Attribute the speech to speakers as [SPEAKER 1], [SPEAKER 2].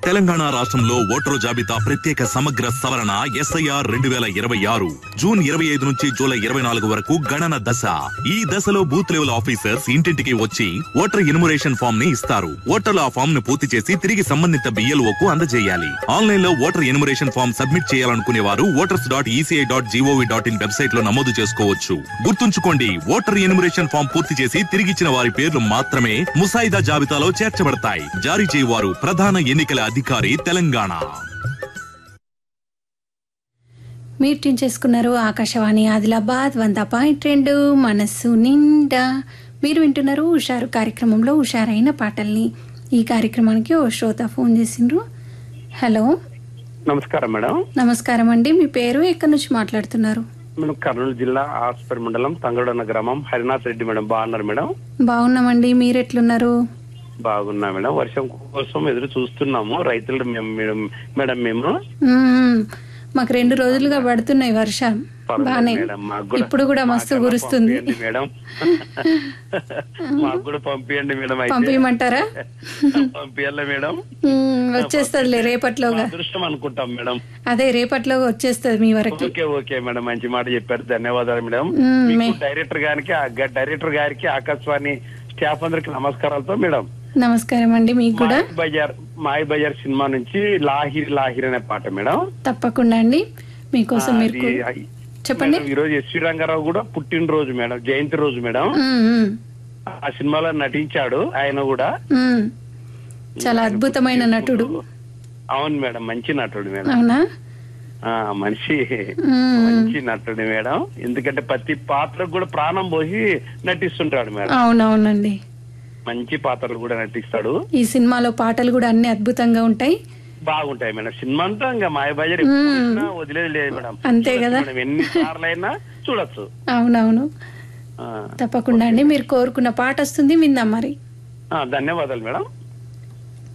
[SPEAKER 1] తెలంగాణ రాష్ట్రంలో ఓటరు జాబితా ప్రత్యేక సమగ్ర సవరణ ఎస్ఐఆర్ రెండు వేల ఇరవై ఆరు జూన్ ఇరవై ఐదు నుంచి జూలై ఇరవై నాలుగు వరకు గణన దశ ఈ దశలో బూత్ లెవెల్ ఆఫీసర్స్ ఇంటింటికి వచ్చి ఓటర్ ఇనుమరేషన్ ఫామ్ ని ఇస్తారు ఓటర్లు ఆ ఫామ్ ను పూర్తి చేసి తిరిగి సంబంధిత బిఎల్ఓ కు అందజేయాలి ఆన్లైన్ లో ఓటర్ ఎనుమరేషన్ ఫామ్ సబ్మిట్ చేయాలనుకునే వారు voters dot ECI dot GOV dot in website లో నమోదు చేసుకోవచ్చు గుర్తుంచుకోండి ఓటర్ ఎనుమరేషన్ ఫామ్ పూర్తి చేసి తిరిగిచ్చిన వారి పేర్లు మాత్రమే ముసాయిదా జాబితాలో చేర్చబడతాయి జారీ చేయవారు ప్రధాన ఎన్నికల అధికారి తెలంగాణ
[SPEAKER 2] మీరు ట్యూన్ చేసుకున్నారు ఆకాశవాణి ఆదిలాబాద్ వంద పాయింట్ రెండు మనస్సు నిండా మీరు వింటున్నారు హుషారు కార్యక్రమంలో హుషారైన పాటల్ని ఈ కార్యక్రమానికి ఓ శ్రోత ఫోన్ చేసిండ్రు హలో
[SPEAKER 3] నమస్కారం మేడం
[SPEAKER 2] నమస్కారం అండి మీ పేరు ఎక్కడి నుంచి మాట్లాడుతున్నారు
[SPEAKER 3] మేము కర్నూలు జిల్లా ఆస్పర్ మండలం తంగడన్న గ్రామం హరినాథ్ రెడ్డి మేడం బాగున్నారు మేడం
[SPEAKER 2] బాగున్నామండి మీరు ఎట్లున్నారు
[SPEAKER 3] బాగున్నా మేడం వర్షం కోసం ఎదురు చూస్తున్నాము రైతులు మేము మేడం మేడం మేము
[SPEAKER 2] మ్మ్. మాకు రెండు రోజులుగా పడుతున్నాయి వర్షం
[SPEAKER 3] పర్వాలేదు
[SPEAKER 2] బానే
[SPEAKER 3] మేడం, మాకు కూడా-
[SPEAKER 2] ఇప్పుడు కూడా మస్తు
[SPEAKER 3] మాకన్నా
[SPEAKER 2] కురుస్తుంది
[SPEAKER 3] పంపియండి మేడం మాకు కూడా పంపియండి మేడం అయితే
[SPEAKER 2] పంపించమంటారా
[SPEAKER 3] పంపియాలి మేడం
[SPEAKER 2] మ్మ్, వచ్చేస్తుందిలే రేపట్లోగా
[SPEAKER 3] అదృష్టం అనుకుంటాం మేడం
[SPEAKER 2] అదే రేపట్లోగా వచ్చేస్తుంది మీ వరకు
[SPEAKER 3] ఓకే ఓకే మేడం మంచి మాట చెప్పారు ధన్యవాదాలు మేడం
[SPEAKER 2] మ్మ్,
[SPEAKER 3] మీకు
[SPEAKER 2] మే-
[SPEAKER 3] డైరెక్టర్ గారికి ఆ గ- డైరెక్టర్ గారికి ఆకాశవాణి స్టాఫ్ అందరికి నమస్కారాలతో మేడం
[SPEAKER 2] నమస్కారం అండి మీకు కూడా
[SPEAKER 3] మాయ్ బజార్ మాయ్ బజార్ సినిమా నుంచి లాహిర్ లాహిర్ అనే పాట మేడం
[SPEAKER 2] తప్పకుండా అండి మీకోసం మీరు
[SPEAKER 3] అది
[SPEAKER 2] కూ- చెప్పండి
[SPEAKER 3] మేడం, ఈ రోజు ఎస్వి రంగారావు కూడా పుట్టినరోజు మేడం జయంతి రోజు మేడం
[SPEAKER 2] మ్మ్, మ్మ్,
[SPEAKER 3] ఆ సినిమాలో నటించాడు ఆయన కూడా
[SPEAKER 2] మ్మ్. చాలా అద్భుతమైన నటుడు
[SPEAKER 3] అవును మేడం మంచి నటుడు మేడం
[SPEAKER 2] అవునా
[SPEAKER 3] ఆ మనిషి
[SPEAKER 2] మ్మ్.
[SPEAKER 3] మంచి నటుడు మేడం ఎందుకంటే ప్రతి పాత్రకు కూడా ప్రాణం పోసి నటిస్తుంటాడు మేడం
[SPEAKER 2] అవునవునండి
[SPEAKER 3] మంచి పాత్రలు కూడా నటిస్తాడు
[SPEAKER 2] ఈ సినిమాలో పాటలు కూడా అన్ని అద్భుతంగా ఉంటాయి
[SPEAKER 3] బాగుంటాయి మేడం సినిమా అంతా ఇంకా మాయ బజార్ ఎప్పుడు చూసినా వదిలేదు లేదు మేడం
[SPEAKER 2] అంతే
[SPEAKER 3] చూడొచ్చు
[SPEAKER 2] కదా.
[SPEAKER 3] మేడం ఎన్ని సార్లు అయినా చూడొచ్చు
[SPEAKER 2] అవునవును
[SPEAKER 3] ఆ,
[SPEAKER 2] తప్పకుండా అండి మీరు కోరుకున్న పాట వస్తుంది విందాం మరి
[SPEAKER 3] ఆ, ధన్యవాదాలు మేడం